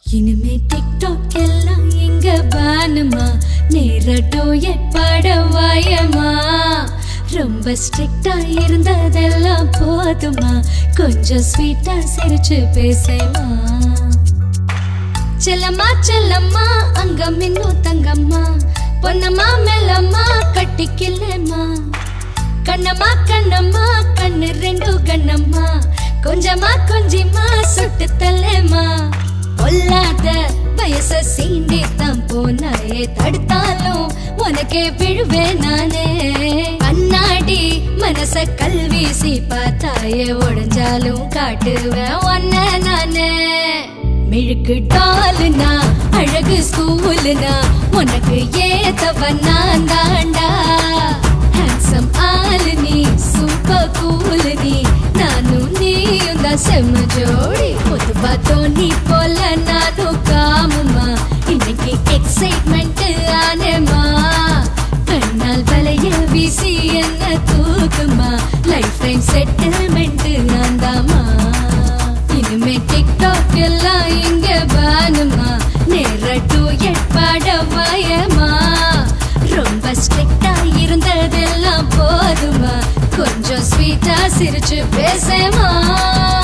இனிமே டிக்டாக் எல்லாம் எங்க பானுமா நேரட்டோ எப்பாட வாயமா ரொம்ப ஸ்ட்ரிக்டா இருந்ததெல்லாம் போதுமா கொஞ்சம் ஸ்வீட்டா சிரிச்சு பேசலாம் செல்லம்மா செல்லம்மா அங்கம் இன்னும் தங்கம்மா பொன்னம்மா மெல்லம்மா கட்டிக்கில்லம்மா கண்ணம்மா கண்ணம்மா கண்ணு ரெண்டு கண்ணம்மா கொஞ்சமா கொஞ்சமா சுட்டு தள்ளேம்மா பொல்லாத வயச சீண்டி தான் போனாயே தடுத்தாலும் உனக்கே விழுவேன் நானே கண்ணாடி மனச கல்வீசி பார்த்தாயே உடைஞ்சாலும் காட்டுவேன் ஒன்ன நானே மிழுக்கு டாலுனா அழகு ஸ்கூலுனா உனக்கு ஏத்தவன் நான் தாண்டா ஹேண்ட்ஸம் ஆளு நீ சூப்பர் கூல் நீ நானும் நீயும் தான் செம்ம ஜோடி பொதுவா தோனி போல நானும் காமுமா இன்னைக்கு எக்ஸைட்மெண்ட் ஆனேமா கண்ணால் வலைய வீசி என்ன தூக்குமா லைஃப் டைம் செட்டில்மெண்ட் நான் தாமா இனிமே டிக்டாக் எல்லாம் இங்க பானுமா நேரட்டு எட்பாட வயமா ரொம்ப ஸ்ட்ரிக்டா இருந்ததெல்லாம் போதுமா கொஞ்சம் ஸ்வீட்டா சிரிச்சு பேசமா